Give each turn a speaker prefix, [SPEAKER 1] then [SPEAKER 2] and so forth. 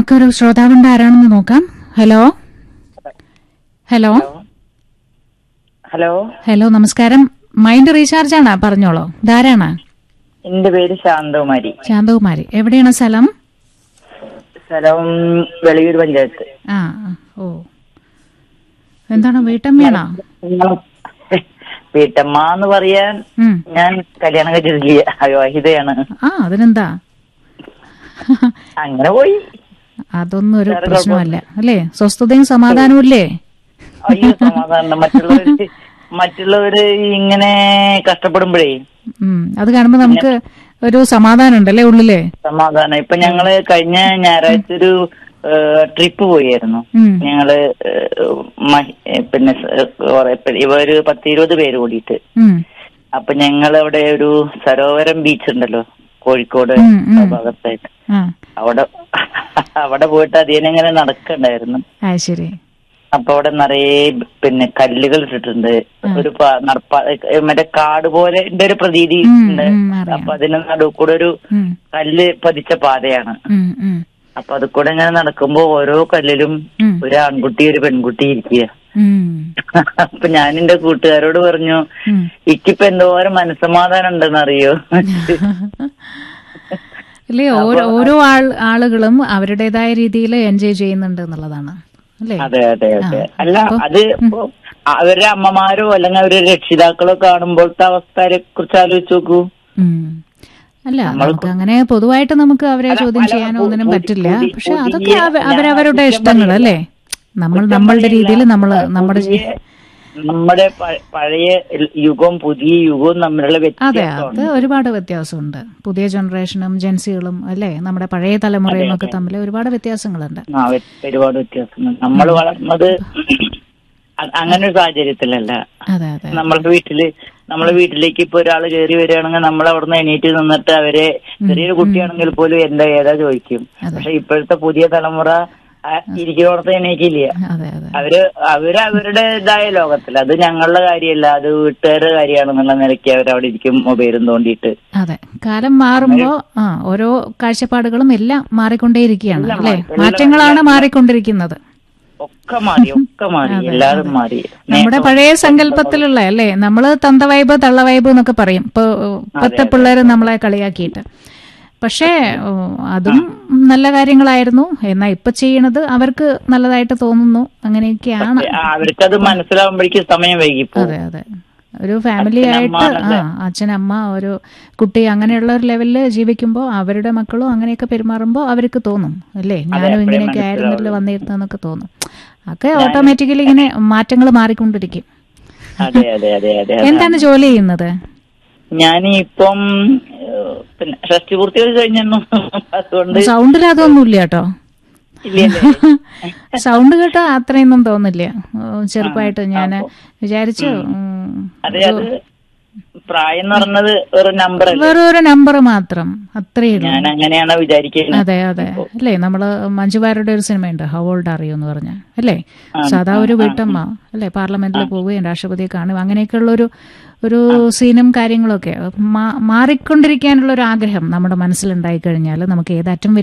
[SPEAKER 1] നമുക്കൊരു ശ്രോതാവുണ്ട് ആരാണെന്ന് നോക്കാം ഹലോ ഹലോ
[SPEAKER 2] ഹലോ
[SPEAKER 1] ഹലോ നമസ്കാരം മൈൻഡ് റീചാർജ് ആണോ പറഞ്ഞോളൂ ധാരാണ്
[SPEAKER 2] എന്റെ പേര് ശാന്തകുമാരി
[SPEAKER 1] ശാന്തകുമാരി എവിടെയാണ് സ്ഥലം
[SPEAKER 2] സ്ഥലം വെളിയൂർ പഞ്ചായത്ത്
[SPEAKER 1] ആ ആ, ഓ എന്താണ് വീട്ടമ്മയാണോ
[SPEAKER 2] വീട്ടമ്മ എന്ന് പറയാൻ
[SPEAKER 1] ഉം.
[SPEAKER 2] ഞാൻ കല്യാണം കഴിച്ചിട്ടില്ല അവിവാഹിതയാണ്
[SPEAKER 1] ആ അതിനെന്താ
[SPEAKER 2] അങ്ങനെ പോയി
[SPEAKER 1] അതൊന്നും ഒരു പ്രശ്നമല്ല അല്ലേ സ്വസ്ഥതയും സമാധാനവും ഇല്ലേ
[SPEAKER 2] അയ്യോ സമാധാനം മറ്റുള്ളവര് മറ്റുള്ളവര് ഇങ്ങനെ കഷ്ടപ്പെടുമ്പോഴേ
[SPEAKER 1] ഉം അത് കാണുമ്പോ നമുക്ക് ഒരു സമാധാനം ഉണ്ടല്ലേ ഉള്ളില്
[SPEAKER 2] സമാധാനം ഇപ്പൊ ഞങ്ങള് കഴിഞ്ഞ ഞായറാഴ്ച ഒരു ട്രിപ്പ് പോയായിരുന്നു
[SPEAKER 1] ഉം.
[SPEAKER 2] ഞങ്ങള് ഏഹ്, മഹി- ഏഹ്, പിന്നെ സ- കുറെ പേര് ഇവ ഒരു പത്തിരുപത് പേര് കൂടിയിട്ട്
[SPEAKER 1] ഉം
[SPEAKER 2] അപ്പൊ ഞങ്ങൾ അവിടെ ഒരു സരോവരം ബീച്ച് ഉണ്ടല്ലോ കോഴിക്കോട്
[SPEAKER 1] ഉം, ഉം.
[SPEAKER 2] ആ ഭാഗത്തായിട്ട്
[SPEAKER 1] ആ
[SPEAKER 2] അവിടെ അവിടെ പോയിട്ട് അതിനിങ്ങനെ നടക്കണ്ടായിരുന്നു
[SPEAKER 1] ആ ശരി
[SPEAKER 2] അപ്പൊ അവിടെ നിറയെ പിന്നെ കല്ലുകൾ ഇട്ടിട്ടുണ്ട് ഒരു പ- നടപ്പ ഏ, മറ്റേ കാട് പോലെ ന്റെ ഒരു പ്രതീതി
[SPEAKER 1] ഉം,
[SPEAKER 2] ഉണ്ട്
[SPEAKER 1] ഉം, അറിയാം.
[SPEAKER 2] അപ്പൊ അതിന് നടുവ് കൂടെ ഒരു
[SPEAKER 1] ഉം,
[SPEAKER 2] കല്ല് പതിച്ച പാതയാണ്
[SPEAKER 1] ഉം, ഉം,
[SPEAKER 2] അപ്പൊ അത് കൂടെ ഇങ്ങനെ നടക്കുമ്പോ ഓരോ കല്ലിലും
[SPEAKER 1] ഉം.
[SPEAKER 2] ഒരു ആൺകുട്ടി ഒരു പെൺകുട്ടി ഇരിക്കുക
[SPEAKER 1] ഉം,
[SPEAKER 2] അപ്പൊ ഞാൻ എന്റെ കൂട്ടുകാരോട് പറഞ്ഞു
[SPEAKER 1] ഉം.
[SPEAKER 2] ഇക്കിപ്പൊ എന്തോരം മനസ്സമാധാനം ഉണ്ടെന്ന് അറിയോ
[SPEAKER 1] അല്ലേ ഓരോ ഓരോ ആൾ ആളുകളും അവരുടേതായ രീതിയിൽ എൻജോയ് ചെയ്യുന്നുണ്ട് എന്നുള്ളതാണ് അല്ലേ
[SPEAKER 2] അതെ അതെ അതെ
[SPEAKER 1] ആ,
[SPEAKER 2] അല്ല
[SPEAKER 1] അപ്പൊ-
[SPEAKER 2] അത് ഇപ്പൊ അവരുടെ അമ്മമാരോ അല്ലെങ്കിൽ അവരുടെ രക്ഷിതാക്കളോ കാണുമ്പോഴത്തെ അവസ്ഥയെ കുറിച്ച് ആലോചിച്ച് നോക്കൂ
[SPEAKER 1] ഉം. അല്ല നമുക്ക് അങ്ങനെ പൊതുവായിട്ട് നമുക്ക് അവരെ
[SPEAKER 2] അല്ല,
[SPEAKER 1] ചോദ്യം
[SPEAKER 2] അല്ല,
[SPEAKER 1] ചെയ്യാനോ
[SPEAKER 2] പു-
[SPEAKER 1] ഒന്നിനും
[SPEAKER 2] പുതി-
[SPEAKER 1] പറ്റില്ല
[SPEAKER 2] പുതി-
[SPEAKER 1] പക്ഷെ അതൊക്കെ
[SPEAKER 2] പുതിയ-
[SPEAKER 1] അവ-
[SPEAKER 2] ഞാൻ
[SPEAKER 1] അവരവരുടെ
[SPEAKER 2] കുറ്റം
[SPEAKER 1] ഇഷ്ടങ്ങൾ
[SPEAKER 2] പറയില്ല.
[SPEAKER 1] അല്ലേ നമ്മൾ
[SPEAKER 2] കുറ്റം
[SPEAKER 1] നമ്മളുടെ
[SPEAKER 2] പറയില്ല.
[SPEAKER 1] രീതിയിൽ നമ്മൾ നമ്മുടെ
[SPEAKER 2] പുതിയ- നമ്മുടെ പ- പഴയ യുഗവും പുതിയ യുഗവും തമ്മിലുള്ള
[SPEAKER 1] അതെ
[SPEAKER 2] വ്യത്യാസമാണ്
[SPEAKER 1] അത് ഒരുപാട് വ്യത്യാസമുണ്ട് പുതിയ ജനറേഷനും ജെൻസികളും അല്ലേ നമ്മുടെ പഴയ തലമുറയും ഒക്കെ തമ്മിൽ ഒരുപാട് വ്യത്യാസങ്ങളുണ്ട്
[SPEAKER 2] ആ, വ്യ- ഒരുപാട് വ്യത്യാസമുണ്ട് നമ്മൾ വളർന്നത് അ- അങ്ങനെ ഒരു സാഹചര്യത്തിലല്ല
[SPEAKER 1] അതെ അതെ
[SPEAKER 2] നമ്മളുടെ വീട്ടില് നമ്മളെ വീട്ടിലേക്ക് ഇപ്പൊ ഒരാൾ കയറി വരികയാണെങ്കിൽ നമ്മൾ അവിടുന്ന് എണീറ്റ് നിന്നിട്ട് അവരെ ചെറിയൊരു കുട്ടിയാണെങ്കിൽ പോലും എന്താ ഏതാ ചോദിക്കും
[SPEAKER 1] അതെ.
[SPEAKER 2] പക്ഷെ ഇപ്പോഴത്തെ പുതിയ തലമുറ ആ, ഇരിക്കുന്നിടത്ത് എണീക്കില്ല
[SPEAKER 1] അതെ അതെ
[SPEAKER 2] അവര് അവര് അവരുടേതായ ലോകത്തിൽ അത് ഞങ്ങളുടെ കാര്യമല്ല അത് വീട്ടുകാരുടെ കാര്യമാണെന്നുള്ള നിലയ്ക്ക് അവർ അവിടെ ഇരിക്കും മൊബൈലും തോണ്ടിയിട്ട്
[SPEAKER 1] അതെ കാലം മാറുമ്പോ ആ ഓരോ കാഴ്ചപ്പാടുകളും എല്ലാം മാറിക്കൊണ്ടേയിരിക്കുകയാണ്
[SPEAKER 2] എല്ലാം
[SPEAKER 1] അല്ലേ
[SPEAKER 2] മാറി. എല്ലാം
[SPEAKER 1] മാറ്റങ്ങളാണ് മാറിക്കൊണ്ടിരിക്കുന്നത്
[SPEAKER 2] ഒക്കെ മാറി ഒക്കെ മാറി എല്ലാവരും മാറി
[SPEAKER 1] നമ്മുടെ പഴയ സങ്കല്പത്തിലുള്ള അല്ലേ നമ്മള് തന്ത വൈബ് തള്ള വൈബ് എന്നൊക്കെ പറയും ഇപ്പൊ ഇപ്പത്തെ പിള്ളേര് നമ്മളെ കളിയാക്കിയിട്ട് പക്ഷേ ഓ, അതും നല്ല കാര്യങ്ങളായിരുന്നു എന്നാ ഇപ്പൊ ചെയ്യണത് അവർക്ക് നല്ലതായിട്ട് തോന്നുന്നു അങ്ങനെയൊക്കെയാണ്
[SPEAKER 2] ആ, അവർക്കത് മനസ്സിലാവുമ്പോഴേക്കും സമയം വൈകിപ്പോ
[SPEAKER 1] അതെ അതെ ഒരു ഫാമിലി ആയിട്ട് ആ അച്ഛൻ അമ്മ ഒരു കുട്ടി അങ്ങനെയുള്ള ഒരു ലെവലിൽ ജീവിക്കുമ്പോൾ അവരുടെ മക്കളും അങ്ങനെയൊക്കെ പെരുമാറുമ്പോൾ അവർക്ക് തോന്നും അല്ലേ ഞാനും ഇങ്ങനെയൊക്കെ ആയിരുന്നല്ലോ വന്നിരുന്നെന്നൊക്കെ തോന്നും ഒക്കെ ഓട്ടോമാറ്റിക്കലി ഇങ്ങനെ മാറ്റങ്ങൾ മാറിക്കൊണ്ടിരിക്കും
[SPEAKER 2] അതെ അതെ അതെ അതെ
[SPEAKER 1] എന്താണ് ജോലി ചെയ്യുന്നത്
[SPEAKER 2] ഞാനിപ്പം ഏഹ്, പിന്നെ ഷഷ്ടി പൂർത്തികൾ കഴിഞ്ഞു അതുകൊണ്ട്
[SPEAKER 1] സൗണ്ടിൽ അതൊന്നുമില്ല കേട്ടോ
[SPEAKER 2] ഇല്ലല്ലേ
[SPEAKER 1] സൗണ്ട് കേട്ടാ അത്രയൊന്നും തോന്നില്ല ഓ, ചെറുപ്പമായിട്ട് ഞാൻ വിചാരിച്ചു ഉം,
[SPEAKER 2] അതെ അത് പ്രായം എന്ന് പറഞ്ഞത് ഒരു നമ്പർ അല്ലേ
[SPEAKER 1] വെറും ഒരു നമ്പർ മാത്രം അത്രയേ ഉള്ളൂ
[SPEAKER 2] ഞാൻ അങ്ങനെയാണ് വിചാരിക്കുന്നത്
[SPEAKER 1] അതെ അതെ അല്ലേ നമ്മള് മഞ്ജുവാരുടെ ഒരു സിനിമയുണ്ട് ഹൗ ഓൾഡ് അറിയോ എന്ന് പറഞ്ഞ അല്ലേ സാധാ ഒരു വീട്ടമ്മ അല്ലേ പാർലമെന്റിൽ പോവുകയും രാഷ്ട്രപതിയെ കാണുക അങ്ങനെയൊക്കെയുള്ള ഒരു ഒരു സീനും കാര്യങ്ങളൊക്കെ മാ- മാറിക്കൊണ്ടിരിക്കാനുള്ള ഒരു ആഗ്രഹം നമ്മുടെ മനസ്സിലുണ്ടായി കഴിഞ്ഞാൽ നമുക്ക് ഏതറ്റം